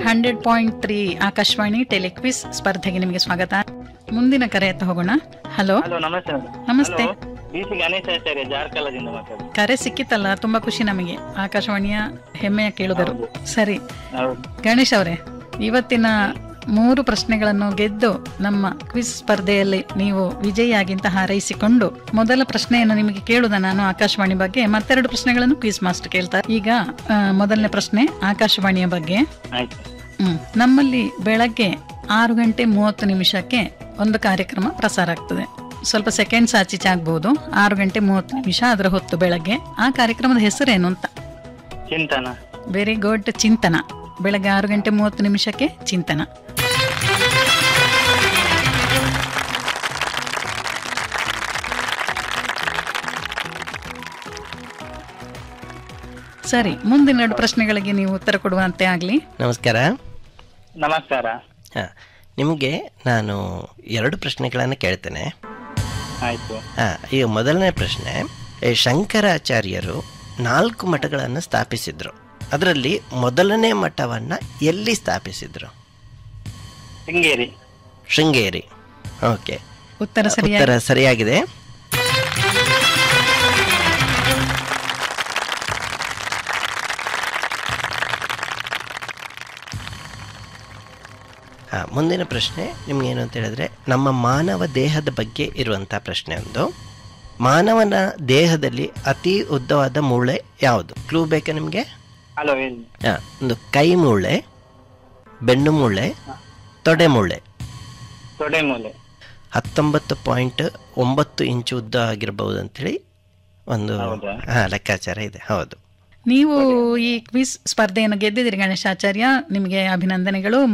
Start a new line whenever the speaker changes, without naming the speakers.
Hundred point three Akashvani telequiz ಸ್ಪರ್ಧೆಗೆ ನಿಮಗೆ ಸ್ವಾಗತ ಮುಂದಿನ ಕರೆ ಎತ್ತ ಹೋಗೋಣ ಹಲೋ
ಹಲೋ ನಮಸ್ತೆ ಮೇಡಮ್
ನಮಸ್ತೆ
ಬಿ ಸಿ ಗಣೇಶಾಚಾರ್ಯ ಜಾರ್ಕಲದಿಂದ ಮಾತಾಡಿ
ಕರೆ ಸಿಕ್ಕಿತ್ತಲ್ಲ ತುಂಬಾ ಖುಷಿ ನಮಗೆ ಆಕಾಶವಾಣಿಯ ಹೆಮ್ಮೆಯ ಕೇಳುಗರು
ಹೌದು.
ಸರಿ
ಹೌದು
ಗಣೇಶ್ ಅವರೇ ಇವತ್ತಿನ ಮೂರು ಪ್ರಶ್ನೆಗಳನ್ನು ಗೆದ್ದು ನಮ್ಮ ಕ್ವಿಜ್ ಸ್ಪರ್ಧೆಯಲ್ಲಿ ನೀವು ವಿಜಯಿಯಾಗಿಂತ ಹಾರೈಸಿಕೊಂಡು ಮೊದಲ ಪ್ರಶ್ನೆಯನ್ನು ನಿಮಗೆ ಕೇಳುದ ನಾನು ಆಕಾಶವಾಣಿ ಬಗ್ಗೆ ಮತ್ತೆರಡು ಪ್ರಶ್ನೆಗಳನ್ನು ಕ್ವಿಜ್ ಮಾಸ್ಟರ್ ಕೇಳ್ತಾರೆ ಈಗ ಆ, ಮೊದಲನೇ ಪ್ರಶ್ನೆ ಆಕಾಶವಾಣಿಯ ಬಗ್ಗೆ
ಆಯ್ತು
ಹ್ಮ್ ನಮ್ಮಲ್ಲಿ ಬೆಳಗ್ಗೆ ಆರು ಗಂಟೆ ಮೂವತ್ತು ನಿಮಿಷಕ್ಕೆ ಒಂದು ಕಾರ್ಯಕ್ರಮ ಪ್ರಸಾರ ಆಗ್ತದೆ ಸ್ವಲ್ಪ ಸೆಕೆಂಡ್ಸ್ ಆಚೀಚೆ ಆಗ್ಬಹುದು ಆರು ಗಂಟೆ ಮೂವತ್ತು ನಿಮಿಷ ಅದರ ಹೊತ್ತು ಬೆಳಗ್ಗೆ ಆ ಕಾರ್ಯಕ್ರಮದ ಹೆಸರೇನು ಅಂತ
ಚಿಂತನ
ವೆರಿ ಗುಡ್ ಚಿಂತನ ಬೆಳಗ್ಗೆ ಆರು ಗಂಟೆ ಮೂವತ್ತು ನಿಮಿಷಕ್ಕೆ ಚಿಂತನ ಸರಿ ಮುಂದಿನ ಎರಡು ಪ್ರಶ್ನೆಗಳಿಗೆ ನೀವು ಉತ್ತರ ಕೊಡುವಂತೆ ಆಗಲಿ
ನಮಸ್ಕಾರ
ನಮಸ್ಕಾರ
ಹಾಂ ನಿಮಗೆ ನಾನು ಎರಡು ಪ್ರಶ್ನೆಗಳನ್ನು ಕೇಳ್ತೇನೆ
ಆಯ್ತು
ಹಾಂ ಈಗ ಮೊದಲನೇ ಪ್ರಶ್ನೆ ಈ ಶಂಕರಾಚಾರ್ಯರು ನಾಲ್ಕು ಮಠಗಳನ್ನು ಸ್ಥಾಪಿಸಿದ್ರು ಅದರಲ್ಲಿ ಮೊದಲನೇ ಮಠವನ್ನು ಎಲ್ಲಿ ಸ್ಥಾಪಿಸಿದ್ರು
ಶೃಂಗೇರಿ
ಶೃಂಗೇರಿ ಓಕೆ
ಉತ್ತರ ಸರಿಯಾಗಿ
ಉತ್ತರ ಸರಿಯಾಗಿದೆ ಹಾಂ ಮುಂದಿನ ಪ್ರಶ್ನೆ ನಿಮ್ಗೇನು ಅಂತ ಹೇಳಿದ್ರೆ ನಮ್ಮ ಮಾನವ ದೇಹದ ಬಗ್ಗೆ ಇರುವಂಥ ಪ್ರಶ್ನೆ ಒಂದು ಮಾನವನ ದೇಹದಲ್ಲಿ ಅತಿ ಉದ್ದವಾದ ಮೂಳೆ ಯಾವುದು ಕ್ಲೂ ಬೇಕಾ ನಿಮಗೆ
ಹಲೋ ಹೇಳಿ
ಹಾಂ ಒಂದು ಕೈ ಮೂಳೆ ಬೆನ್ನು ಮೂಳೆ ತೊಡೆ ಮೂಳೆ
ತೊಡೆ ಮೂಲೆ
ಹತ್ತೊಂಬತ್ತು ಪಾಯಿಂಟ್ ಒಂಬತ್ತು ಇಂಚು ಉದ್ದ ಆಗಿರ್ಬೋದು ಅಂತೇಳಿ ಒಂದು
ಹೌದಾ?
ಹಾಂ ಲೆಕ್ಕಾಚಾರ ಇದೆ ಹೌದು
ನೀವು ಈ ಕ್ವಿಜ್ ಸ್ಪರ್ಧೆಯನ್ನು ಗೆದ್ದಿದ್ದೀರಿ ಗಣೇಶಾಚಾರ್ಯ ನಿಮಗೆ ಅಭಿನಂದನೆಗಳು